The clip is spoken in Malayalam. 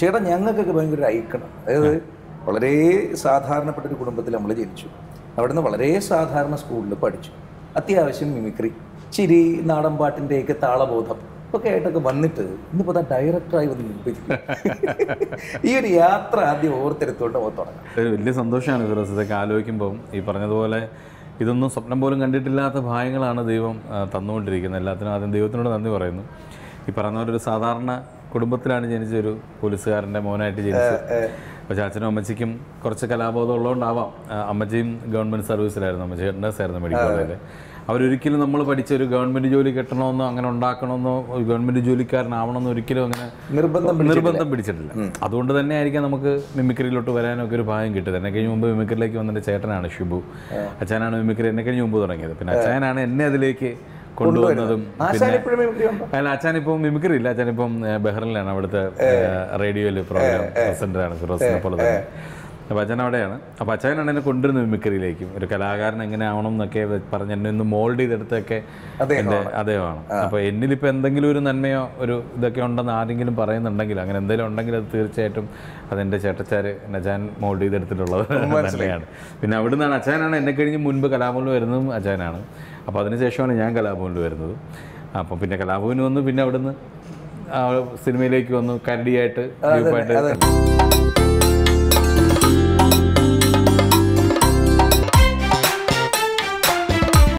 ചേട്ടാ ഞങ്ങൾക്കൊക്കെ ഭയങ്കര ഒരു ഐക്കണം അതായത് വളരെ സാധാരണപ്പെട്ട ഒരു കുടുംബത്തിൽ നമ്മൾ ജനിച്ചു അവിടുന്ന് വളരെ സാധാരണ സ്കൂളിൽ പഠിച്ചു അത്യാവശ്യം മിമിക്രി ചിരി നാടൻ പാട്ടിൻ്റെയൊക്കെ താളബോധം ഒക്കെ ആയിട്ടൊക്കെ വന്നിട്ട് ഇന്നിപ്പോൾ ആ ഡയറക്ടറായി വന്ന് മുമ്പിൽ ഈ ഒരു യാത്ര ആദ്യം ഓർത്തെടുത്തുകൊണ്ട് നമുക്ക് തുടങ്ങാം ഒരു വലിയ സന്തോഷമാണ് ഫിറോസ് ഇതൊക്കെ ആലോചിക്കുമ്പോൾ ഈ പറഞ്ഞതുപോലെ ഇതൊന്നും സ്വപ്നം പോലും കണ്ടിട്ടില്ലാത്ത ഭാഗ്യങ്ങളാണ് ദൈവം ആ, തന്നുകൊണ്ടിരിക്കുന്നത് എല്ലാത്തിനും ആദ്യം ദൈവത്തിനോട് നന്ദി പറയുന്നു ഈ പറഞ്ഞ പോലെ ഒരു സാധാരണ കുടുംബത്തിലാണ് ജനിച്ച ഒരു പോലീസുകാരൻ്റെ മോനായിട്ട് ജനിച്ചത് പക്ഷേ അച്ഛനും അമ്മച്ചിക്കും കുറച്ച് കലാബോധം ഉള്ളതുകൊണ്ടാവാം ആ, അമ്മച്ചിയും ഗവൺമെൻറ് സർവീസിലായിരുന്നു അമ്മച്ചി നഴ്സ് ആയിരുന്നു മെഡിക്കൽ കോളേജിൽ അവരൊരിക്കലും നമ്മൾ പഠിച്ച ഒരു ഗവൺമെൻറ് ജോലി കിട്ടണമെന്നോ അങ്ങനെ ഉണ്ടാക്കണമെന്നോ ഒരു ഗവൺമെൻറ് ജോലിക്കാരനാവണമെന്നോ ഒരിക്കലും അങ്ങനെ നിർബന്ധം നിർബന്ധം പിടിച്ചിട്ടില്ല അതുകൊണ്ട് തന്നെ ആയിരിക്കാം നമുക്ക് മിമിക്രിയിലോട്ട് വരാനൊക്കെ ഒരു ഭാഗ്യം കിട്ടിയത് എന്നെ കഴിഞ്ഞ് മുമ്പ് മിമിക്രിയിലേക്ക് വന്നിട്ട് ചേട്ടനാണ് ഷിബു അച്ഛനാണ് മിമിക്രി എന്നെ കഴിഞ്ഞ് മുമ്പ് തുടങ്ങിയത് പിന്നെ അച്ഛനാണ് എന്നെ അതിലേക്ക് കൊണ്ടുവന്നതും ആശാൻ ഇപ്പോഴും മിമിക്രി ഉണ്ടോ അല്ല അച്ഛൻ ഇപ്പം മിമിക്രി ഇല്ല അച്ഛൻ ഇപ്പം ബഹ്റിനിലാണ് അവിടുത്തെ റേഡിയോയിൽ പ്രോഗ്രാം പ്രസന്ററാണ് ഫിറോസിനെ പോലെ തന്നെ അപ്പോൾ അച്ഛൻ അവിടെയാണ് അപ്പോൾ അച്ഛനാണ് എന്നെ കൊണ്ടുവരുന്നത് മിമിക്രിയിലേക്കും ഒരു കലാകാരൻ എങ്ങനെ ആവണം എന്നൊക്കെ പറഞ്ഞ് എന്നെ ഒന്ന് മോൾഡ് ചെയ്തെടുത്തൊക്കെ എൻ്റെ അദ്ദേഹമാണ് അപ്പോൾ എന്നിലിപ്പോൾ എന്തെങ്കിലും ഒരു നന്മയോ ഒരു ഇതൊക്കെ ഉണ്ടെന്ന് ആരെങ്കിലും പറയുന്നുണ്ടെങ്കിൽ അങ്ങനെ എന്തെങ്കിലും ഉണ്ടെങ്കിൽ അത് തീർച്ചയായിട്ടും അതെൻ്റെ ചേട്ടച്ചാർ എന്നെ അച്ഛൻ മോൾഡ് ചെയ്തെടുത്തിട്ടുള്ളത് തന്നെയാണ് പിന്നെ അവിടെ നിന്നാണ് അച്ഛനാണ് എന്നെ കഴിഞ്ഞ് മുൻപ് കലാഭവനിൽ വരുന്നതും അച്ഛനാണ് അപ്പോൾ അതിനുശേഷമാണ് ഞാൻ കലാഭവനിൽ വരുന്നത് അപ്പോൾ പിന്നെ കലാഭവന് വന്നു പിന്നെ അവിടുന്ന് ആ സിനിമയിലേക്ക് വന്നു കരടിയായിട്ട് ഗ്രൂപ്പായിട്ട്